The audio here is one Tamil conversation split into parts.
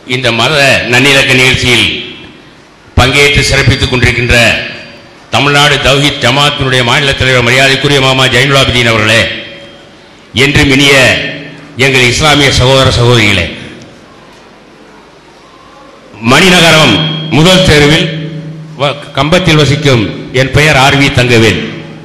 இந்த மத நன்னிலக்க நிகழ்ச்சியில் பங்கேற்று சிறப்பித்துக் கொண்டிருக்கின்ற தமிழ்நாடு தௌஹித் ஜமாத்தினுடைய மாநில தலைவர் மரியாதைக்குரிய மாமா ஜைனுலாபிதீன் அவர்களே என்றும் இனிய எங்கள் இஸ்லாமிய சகோதர சகோதரிகளே மணிநகரம் முதல் தெருவில் வ- கம்பத்தில் வசிக்கும் என் பெயர் ஆர் வி தங்கவேல்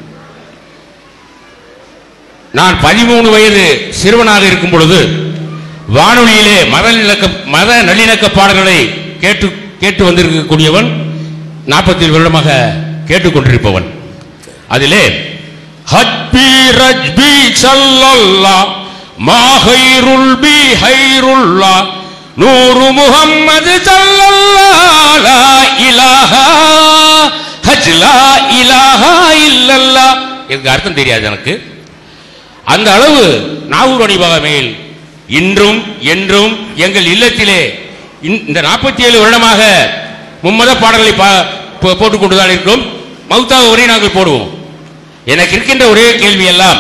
நான் பதிமூணு வயது சிறுவனாக இருக்கும் பொழுது வானொலியிலே மத நிலக்க மத நல்லிணக்க பாடல்களை கேட்டு கேட்டு வந்திருக்கக்கூடியவன் நாற்பத்தி வருடமாக கேட்டுக்கொண்டிருப்பவன் அதிலே ஹத்பி ரஜ்பி சல்லல்லா மா ஹைருல் பி ஹைருல்லா நூறு முஹம்மது சல்லல்லா லா இலாஹா ஹஜ் லா இலாஹா இல்லல்லா இதுக்கு அர்த்தம் தெரியாது எனக்கு அந்த அளவு நாகூர் அணிபாகமையில் இன்றும் என்றும் எங்கள் இல்லத்திலே இந்த- இந்த நாற்பத்தி ஏழு வருடமாக மும்மத பாடல்களை பா- போ- போட்டுக் கொண்டுதான் இருக்கிறோம் மௌத்தாக ஒரே நாங்கள் போடுவோம் எனக்கு இருக்கின்ற ஒரே கேள்வி எல்லாம்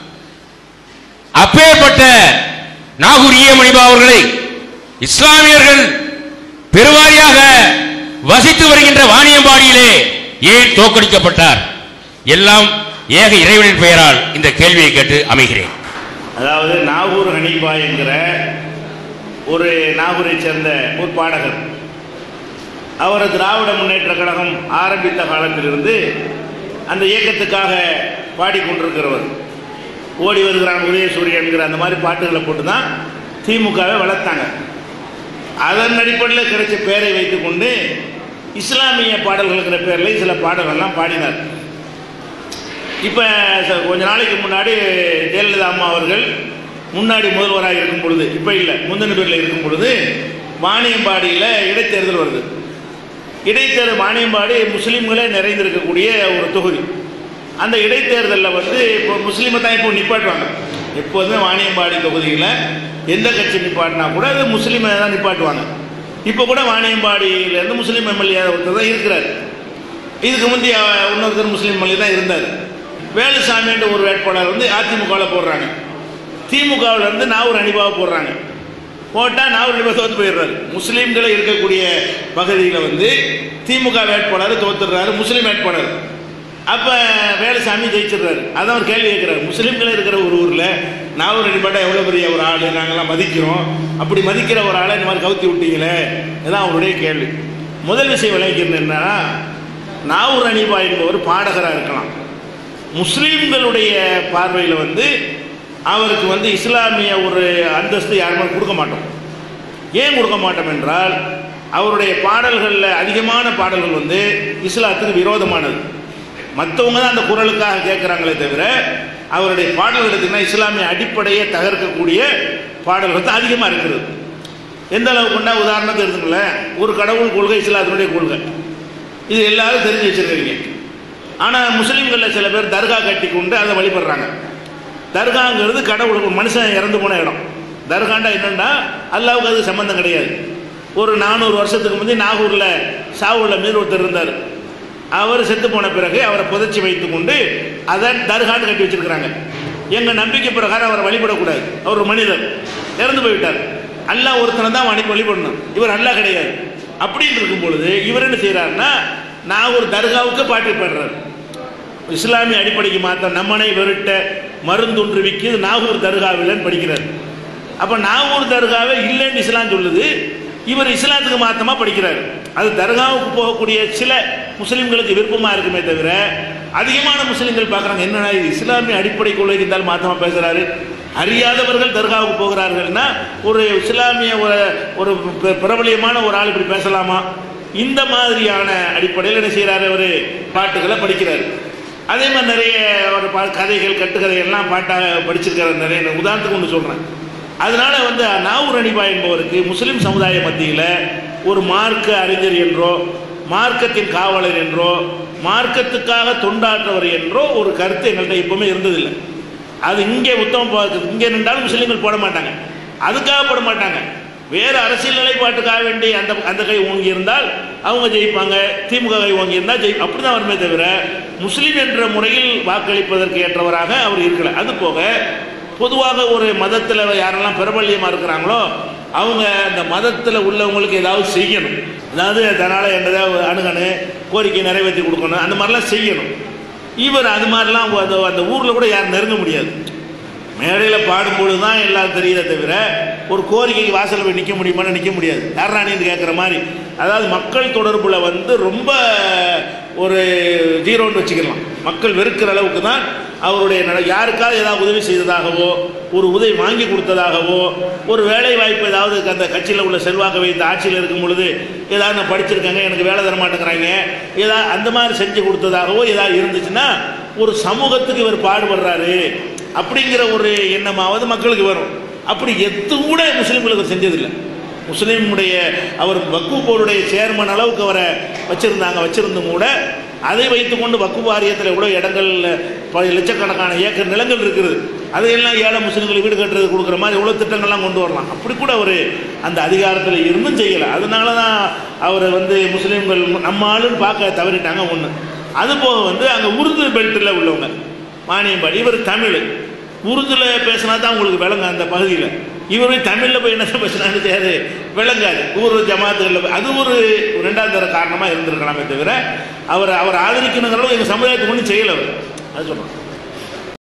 அப்பேற்பட்ட நாகூர் ஈய மணிபா அவர்களை இஸ்லாமியர்கள் பெருவாரியாக வசித்து வருகின்ற வாணியம்பாடியிலே ஏன் தோற்கடிக்கப்பட்டார் எல்லாம் ஏக இறைவனின் பெயரால் இந்த கேள்வியை கேட்டு அமைகிறேன் அதாவது நாகூர் ஹனீபா என்கிற ஒரு நாகூரை சேர்ந்த ஒரு பாடகர் அவர் திராவிட முன்னேற்ற கழகம் ஆரம்பித்த காலத்திலிருந்து அந்த இயக்கத்துக்காக பாடிக்கொண்டிருக்கிறவர் ஓடி வருகிறான் உதயசூரியன் என்கிற அந்த மாதிரி பாட்டுகளை போட்டு தான் திமுகவை வளர்த்தாங்க அதன் அடிப்படையில் கிடைச்ச பெயரை வைத்துக்கொண்டு இஸ்லாமிய பாடல்கள்ங்கிற பேரில் சில பாடல்கள்லாம் பாடினார் இப்போ கொஞ்ச நாளைக்கு முன்னாடி ஜெயலலிதா அம்மா அவர்கள் முன்னாடி முதல்வராக இருக்கும் பொழுது இப்போ இல்லை முந்தின பேரில் இருக்கும் பொழுது வாணியம்பாடியில் இடைத்தேர்தல் வருது இடைத்தேர்தல் வாணியம்பாடி முஸ்லீம்களே நிறைந்திருக்கக்கூடிய ஒரு தொகுதி அந்த இடைத்தேர்தலில் வந்து இப்போ முஸ்லீமை தான் இப்போ நிப்பாட்டுவாங்க எப்போதுமே வாணியம்பாடி தொகுதியில் எந்த கட்சி நிப்பாட்டினா கூட அது முஸ்லீமை தான் நிப்பாட்டுவாங்க இப்போ கூட வாணியம்பாடியிலேருந்து முஸ்லீம் எம்எல்ஏ ஒருத்தர் தான் இருக்கிறார் இதுக்கு முந்தைய இன்னொருத்தர் முஸ்லீம் எம்எல்ஏ தான் இருந்தார் வேலுசாமின்ற ஒரு வேட்பாளர் வந்து அதிமுகவில் போடுறாங்க திமுகவில் இருந்து நாவூர் அணிபாவை போடுறாங்க போட்டால் நாவூர் அணிபா தோற்று போயிடுறாரு முஸ்லீம்களை இருக்கக்கூடிய பகுதியில் வந்து திமுக வேட்பாளர் தோத்துடுறாரு முஸ்லீம் வேட்பாளர் அப்போ வேலுசாமி ஜெயிச்சிடுறாரு அதான் ஒரு கேள்வி கேட்குறாரு முஸ்லீம்கள் இருக்கிற ஒரு ஊரில் நாவூர் அணிபாட்டா எவ்வளோ பெரிய ஒரு ஆள் நாங்கள்லாம் மதிக்கிறோம் அப்படி மதிக்கிற ஒரு ஆளை இந்த மாதிரி கவுத்தி விட்டீங்களே இதுதான் அவருடைய கேள்வி முதல் விஷயம் விளைவிக்கிறது என்னன்னா நாவூர் அணிபா என்பவர் பாடகராக இருக்கலாம் முஸ்லீம்களுடைய பார்வையில் வந்து அவருக்கு வந்து இஸ்லாமிய ஒரு அந்தஸ்து யாருமே கொடுக்க மாட்டோம் ஏன் கொடுக்க மாட்டோம் என்றால் அவருடைய பாடல்களில் அதிகமான பாடல்கள் வந்து இஸ்லாத்துக்கு விரோதமானது மற்றவங்க தான் அந்த குரலுக்காக கேட்குறாங்களே தவிர அவருடைய பாடல்கள் எடுத்தீங்கன்னா இஸ்லாமிய அடிப்படையை தகர்க்கக்கூடிய பாடல்கள் தான் அதிகமாக இருக்கிறது எந்த அளவுக்குன்னா உதாரணத்துக்கு எடுத்துங்களேன் ஒரு கடவுள் கொள்கை இஸ்லாத்தினுடைய கொள்கை இது எல்லாரும் தெரிஞ்சு வச்சிருக்கீங்க ஆனால் முஸ்லீம்களில் சில பேர் தர்கா கட்டி கொண்டு அதை வழிபடுறாங்க தர்காங்கிறது கடவுள் ஒரு மனுஷன் இறந்து போன இடம் தர்காண்டா என்னன்னா அல்லாவுக்கு அது சம்பந்தம் கிடையாது ஒரு நானூறு வருஷத்துக்கு முந்தைய நாகூரில் சாவூரில் மீர் ஒருத்தர் இருந்தார் அவர் செத்து போன பிறகு அவரை புதைச்சி வைத்துக்கொண்டு அதை தர்கான்னு கட்டி வச்சிருக்கிறாங்க எங்கள் நம்பிக்கை பிரகாரம் அவரை வழிபடக்கூடாது அவர் ஒரு மனிதர் இறந்து போய்விட்டார் அல்லாஹ் ஒருத்தனை தான் வழி வழிபடணும் இவர் அல்லாஹ் கிடையாது அப்படின்னு இருக்கும் பொழுது இவர் என்ன செய்கிறாருன்னா நான் ஒரு தர்காவுக்கு பாட்டு பாடுறாரு இஸ்லாமிய அடிப்படைக்கு மாற்ற நம்மனை வெறுட்ட மருந்தொன்று விற்கிது நாகூர் தர்காவில்னு படிக்கிறார் அப்போ நாகூர் தர்காவே இல்லைன்னு இஸ்லாம் சொல்லுது இவர் இஸ்லாத்துக்கு மாத்தமாக படிக்கிறார் அது தர்காவுக்கு போகக்கூடிய சில முஸ்லீம்களுக்கு விருப்பமாக இருக்குமே தவிர அதிகமான முஸ்லீம்கள் பார்க்குறாங்க என்னடா இது இஸ்லாமிய அடிப்படை கொள்கைக்கு இருந்தாலும் மாத்தமாக பேசுகிறாரு அறியாதவர்கள் தர்காவுக்கு போகிறார்கள்னா ஒரு இஸ்லாமிய ஒரு ஒரு பிர- பிரபலியமான ஒரு ஆள் இப்படி பேசலாமா இந்த மாதிரியான அடிப்படையில் என்ன செய்கிறாரு அவர் பாட்டுகளை படிக்கிறார் அதே மாதிரி நிறைய ஒரு பா கதைகள் கட்டுக்கதை எல்லாம் பாட்டாக படிச்சிருக்காரு நிறைய நான் உதாரணத்துக்கு ஒன்று சொல்கிறேன் அதனால வந்து நாவூர் அனிபா என்பவருக்கு முஸ்லிம் சமுதாய மத்தியில் ஒரு மார்க்க அறிஞர் என்றோ மார்க்கத்தின் காவலர் என்றோ மார்க்கத்துக்காக தொண்டாற்றவர் என்றோ ஒரு கருத்து எங்கள்கிட்ட எப்பவுமே இருந்ததில்லை அது இங்கே உத்தமம் பார்க்குது இங்கே நின்றாலும் முஸ்லீம்கள் போட மாட்டாங்க அதுக்காக போட மாட்டாங்க வேறு அரசியல் நிலைப்பாட்டுக்காக வேண்டி அந்த அந்த கை ஓங்கி இருந்தால் அவங்க ஜெயிப்பாங்க திமுக கை ஓங்கி இருந்தால் ஜெயி அப்படி தான் வருமே தவிர முஸ்லீம் என்ற முறையில் வாக்களிப்பதற்கு ஏற்றவராக அவர் இருக்கல அது போக பொதுவாக ஒரு மதத்தில் யாரெல்லாம் பிரபல்யமாக இருக்கிறாங்களோ அவங்க அந்த மதத்தில் உள்ளவங்களுக்கு ஏதாவது செய்யணும் அதாவது தன்னால் என்னதாவது அணுகணு கோரிக்கை நிறைவேற்றி கொடுக்கணும் அந்த மாதிரிலாம் செய்யணும் இவர் அது மாதிரிலாம் அந்த அந்த ஊரில் கூட யாரும் நெருங்க முடியாது மேடையில் பாடும்போது தான் எல்லாம் தெரியுதே தவிர ஒரு கோரிக்கைக்கு வாசலில் போய் நிற்க முடியுமான்னு நிற்க முடியாது யாரானின்னு கேட்குற மாதிரி அதாவது மக்கள் தொடர்பில் வந்து ரொம்ப ஒரு ஜீரோன்னு வச்சுக்கலாம் மக்கள் வெறுக்கிற அளவுக்கு தான் அவருடைய நட யாருக்காவது ஏதாவது உதவி செய்ததாகவோ ஒரு உதவி வாங்கி கொடுத்ததாகவோ ஒரு வேலை வாய்ப்பு ஏதாவது அந்த கட்சியில் உள்ள செல்வாக்கு வைத்து ஆட்சியில் இருக்கும் பொழுது ஏதாவது நான் படிச்சிருக்கேங்க எனக்கு வேலை தர மாட்டேங்கிறாங்க ஏதாவது அந்த மாதிரி செஞ்சு கொடுத்ததாகவோ ஏதாவது இருந்துச்சுன்னா ஒரு சமூகத்துக்கு இவர் பாடுபடுறாரு அப்படிங்கிற ஒரு எண்ணமாவது மக்களுக்கு வரும் அப்படி எது கூட முஸ்லீம்களுக்கு செஞ்சதில்லை முஸ்லீமுடைய அவர் வக்கு போர்டுடைய சேர்மன் அளவுக்கு அவரை வச்சுருந்தாங்க வச்சுருந்தும் கூட அதை வைத்துக்கொண்டு வக்கு வாரியத்தில் எவ்வளோ இடங்கள் பல லட்சக்கணக்கான ஏக்கர் நிலங்கள் இருக்குது அதையெல்லாம் ஏழை முஸ்லீம்களுக்கு வீடு கட்டுறது கொடுக்குற மாதிரி எவ்வளோ திட்டங்கள்லாம் கொண்டு வரலாம் அப்படி கூட அவர் அந்த அதிகாரத்தில் இருந்தும் செய்யலை அதனால தான் அவரை வந்து முஸ்லீம்கள் நம்ம ஆளுன்னு பார்க்க தவறிட்டாங்க ஒன்று அது போக வந்து அங்கே உருது பெல்ட்டில் உள்ளவங்க மானியம்பாடி இவர் தமிழ் உருதுல பேசினா தான் உங்களுக்கு விளங்கும் அந்த பகுதியில் இவர் தமிழில் போய் என்ன பேசினான்னு தெரியாது விளங்காது ஊர் ஜமாத்துகளில் அது ஒரு ரெண்டாம் தர காரணமாக இருந்திருக்கலாமே தவிர அவர் அவர் ஆதரிக்கணுங்கிற அளவு எங்கள் சமுதாயத்துக்கு ஒன்றும் செய்யலை அவர் அது சொல்கிறோம்